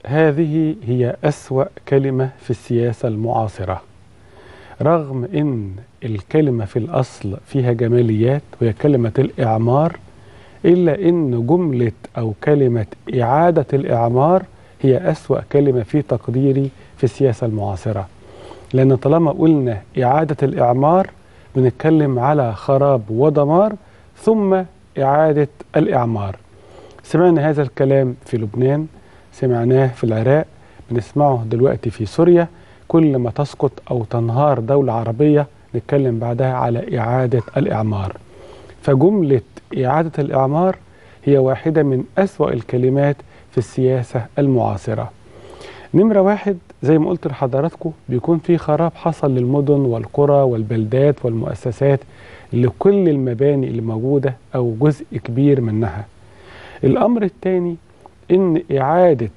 هذه هي أسوأ كلمة في السياسة المعاصرة رغم أن الكلمة في الأصل فيها جماليات وهي كلمة الإعمار إلا أن جملة أو كلمة إعادة الإعمار هي أسوأ كلمة في تقديري في السياسة المعاصرة لأن طالما قلنا إعادة الإعمار بنتكلم على خراب ودمار ثم إعادة الإعمار سمعنا هذا الكلام في لبنان سمعناه في العراق بنسمعه دلوقتي في سوريا كل ما تسقط أو تنهار دولة عربية نتكلم بعدها على إعادة الإعمار فجملة إعادة الإعمار هي واحدة من أسوأ الكلمات في السياسة المعاصرة نمرة واحد زي ما قلت لحضراتكم بيكون في خراب حصل للمدن والقرى والبلدات والمؤسسات لكل المباني اللي موجودة أو جزء كبير منها الأمر الثاني إن إعادة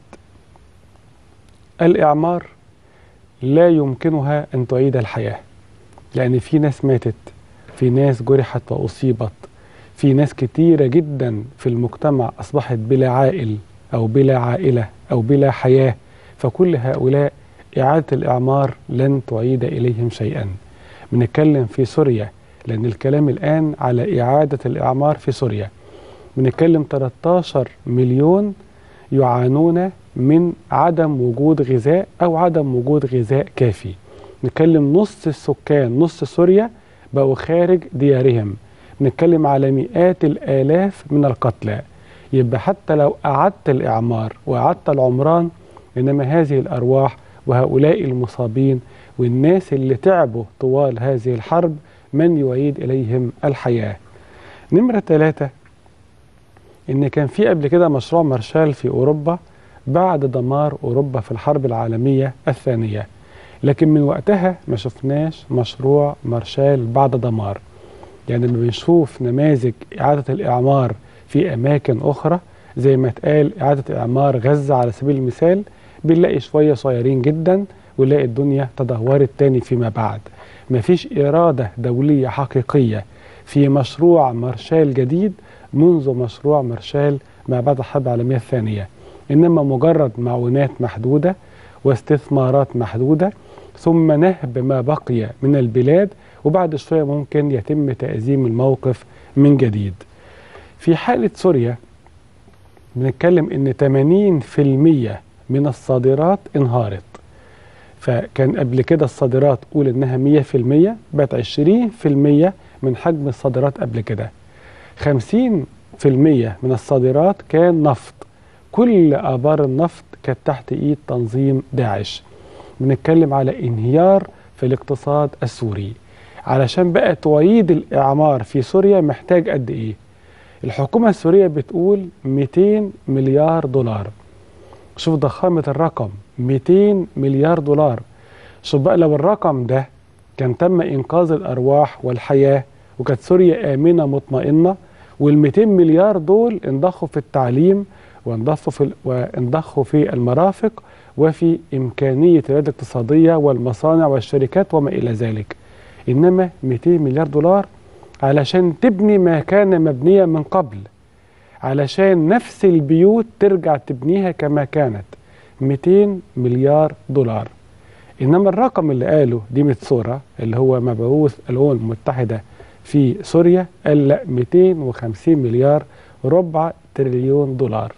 الإعمار لا يمكنها أن تعيد الحياة لأن في ناس ماتت في ناس جرحت وأصيبت في ناس كتيرة جدا في المجتمع أصبحت بلا عائل أو بلا عائلة أو بلا حياة فكل هؤلاء إعادة الإعمار لن تعيد إليهم شيئا بنتكلم في سوريا لأن الكلام الآن على إعادة الإعمار في سوريا بنتكلم 13 مليون يعانون من عدم وجود غذاء أو عدم وجود غذاء كافي نتكلم نص السكان نص سوريا بقوا خارج ديارهم نتكلم على مئات الآلاف من القتلى يبقى حتى لو أعدت الإعمار وأعدت العمران إنما هذه الأرواح وهؤلاء المصابين والناس اللي تعبوا طوال هذه الحرب من يعيد إليهم الحياة نمرة ثلاثة إن كان في قبل كده مشروع مارشال في أوروبا بعد دمار أوروبا في الحرب العالمية الثانية لكن من وقتها ما شفناش مشروع مارشال بعد دمار يعني لما بنشوف نماذج إعادة الإعمار في أماكن أخرى زي ما اتقال إعادة إعمار غزة على سبيل المثال بنلاقي شوية صغيرين جدا ونلاقي الدنيا تدهورت تاني فيما بعد مفيش إرادة دولية حقيقية في مشروع مارشال جديد منذ مشروع مارشال ما بعد الحرب العالمية الثانية إنما مجرد معونات محدودة واستثمارات محدودة ثم نهب ما بقي من البلاد وبعد شوية ممكن يتم تأزيم الموقف من جديد في حالة سوريا بنتكلم ان 80% من الصادرات انهارت فكان قبل كده الصادرات قول انها 100% بقت 20% من حجم الصادرات قبل كده 50% من الصادرات كان نفط كل آبار النفط كانت تحت إيد تنظيم داعش بنتكلم على انهيار في الاقتصاد السوري علشان بقى تعيد الإعمار في سوريا محتاج قد إيه الحكومة السورية بتقول 200 مليار دولار شوف ضخامة الرقم 200 مليار دولار شوف بقى لو الرقم ده كان تم إنقاذ الأرواح والحياة وكانت سوريا آمنة مطمئنة وال 200 مليار دول انضخوا في التعليم وانضخوا في وانضخوا في المرافق وفي إمكانية الريادة الاقتصادية والمصانع والشركات وما إلى ذلك إنما 200 مليار دولار علشان تبني ما كان مبنيا من قبل علشان نفس البيوت ترجع تبنيها كما كانت 200 مليار دولار إنما الرقم اللي قاله دي متسورة اللي هو مبعوث الأمم المتحدة في سوريا قال لا 250 مليار ربع تريليون دولار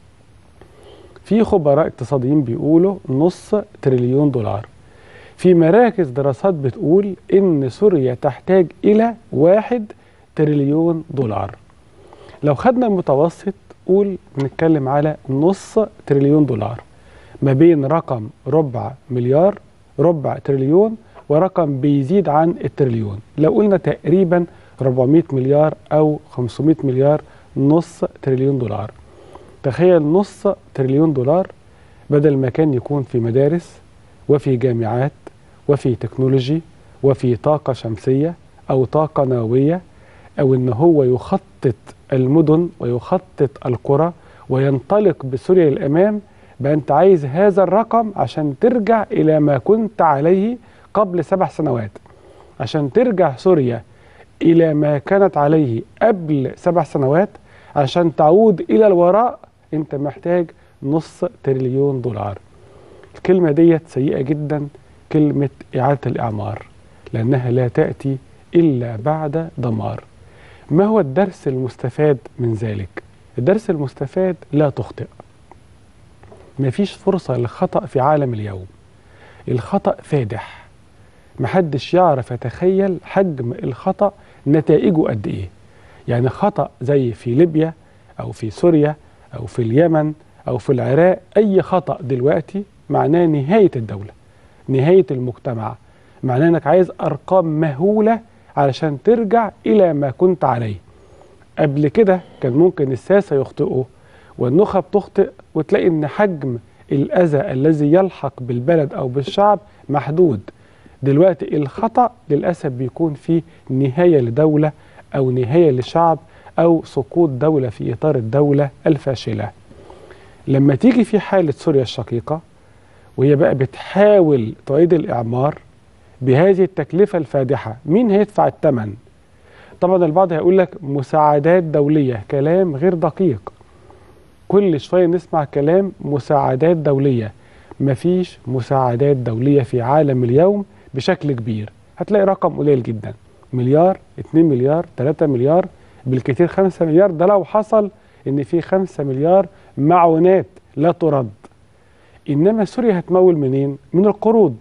في خبراء اقتصاديين بيقولوا نص تريليون دولار في مراكز دراسات بتقول ان سوريا تحتاج الى واحد تريليون دولار لو خدنا المتوسط قول بنتكلم على نص تريليون دولار ما بين رقم ربع مليار ربع تريليون ورقم بيزيد عن التريليون لو قلنا تقريبا 400 مليار او 500 مليار نص تريليون دولار تخيل نص تريليون دولار بدل ما كان يكون في مدارس وفي جامعات وفي تكنولوجي وفي طاقة شمسية أو طاقة نووية أو إن هو يخطط المدن ويخطط القرى وينطلق بسوريا للأمام بقى أنت عايز هذا الرقم عشان ترجع إلى ما كنت عليه قبل سبع سنوات عشان ترجع سوريا إلى ما كانت عليه قبل سبع سنوات عشان تعود إلى الوراء أنت محتاج نص تريليون دولار الكلمة ديت سيئة جدا كلمة إعادة الإعمار لأنها لا تأتي إلا بعد دمار ما هو الدرس المستفاد من ذلك؟ الدرس المستفاد لا تخطئ مفيش فرصة للخطأ في عالم اليوم الخطأ فادح محدش يعرف يتخيل حجم الخطأ نتائجه قد إيه يعني خطأ زي في ليبيا أو في سوريا أو في اليمن أو في العراق أي خطأ دلوقتي معناه نهاية الدولة نهاية المجتمع معناه أنك عايز أرقام مهولة علشان ترجع إلى ما كنت عليه قبل كده كان ممكن الساسة يخطئوا والنخب تخطئ وتلاقي ان حجم الاذى الذي يلحق بالبلد او بالشعب محدود دلوقتي الخطا للاسف بيكون فيه نهايه لدوله او نهايه لشعب او سقوط دوله في اطار الدوله الفاشله لما تيجي في حاله سوريا الشقيقه وهي بقى بتحاول تعيد الاعمار بهذه التكلفه الفادحه مين هيدفع الثمن طبعا البعض هيقول لك مساعدات دوليه كلام غير دقيق كل شويه نسمع كلام مساعدات دوليه مفيش مساعدات دوليه في عالم اليوم بشكل كبير هتلاقي رقم قليل جدا مليار 2 مليار 3 مليار بالكثير 5 مليار ده لو حصل ان في 5 مليار معونات لا ترد انما سوريا هتمول منين من القروض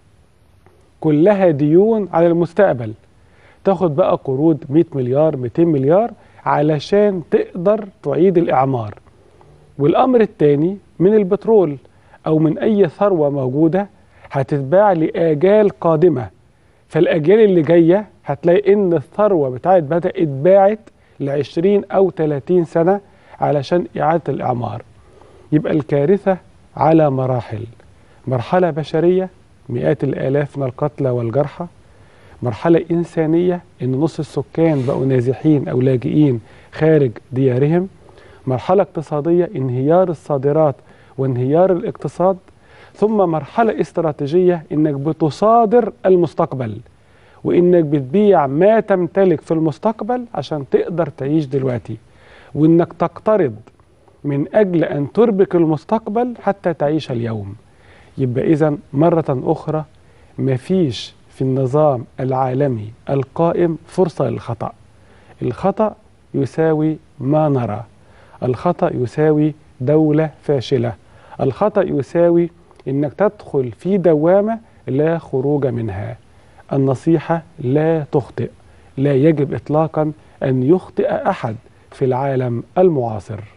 كلها ديون على المستقبل تاخد بقى قروض 100 مليار 200 مليار علشان تقدر تعيد الاعمار والامر الثاني من البترول او من اي ثروه موجوده هتتباع لاجال قادمه فالاجيال اللي جايه هتلاقي ان الثروه بتاعت بدات اتباعت ل 20 او 30 سنه علشان اعاده الاعمار يبقى الكارثه على مراحل مرحله بشريه مئات الالاف من القتلى والجرحى مرحله انسانيه ان نص السكان بقوا نازحين او لاجئين خارج ديارهم مرحلة اقتصادية انهيار الصادرات وانهيار الاقتصاد ثم مرحلة استراتيجية انك بتصادر المستقبل وانك بتبيع ما تمتلك في المستقبل عشان تقدر تعيش دلوقتي وانك تقترض من اجل ان تربك المستقبل حتى تعيش اليوم يبقى اذا مرة اخرى مفيش في النظام العالمي القائم فرصة للخطأ الخطأ يساوي ما نرى الخطأ يساوي دولة فاشلة الخطأ يساوي انك تدخل في دوامة لا خروج منها النصيحة لا تخطئ لا يجب اطلاقا ان يخطئ احد في العالم المعاصر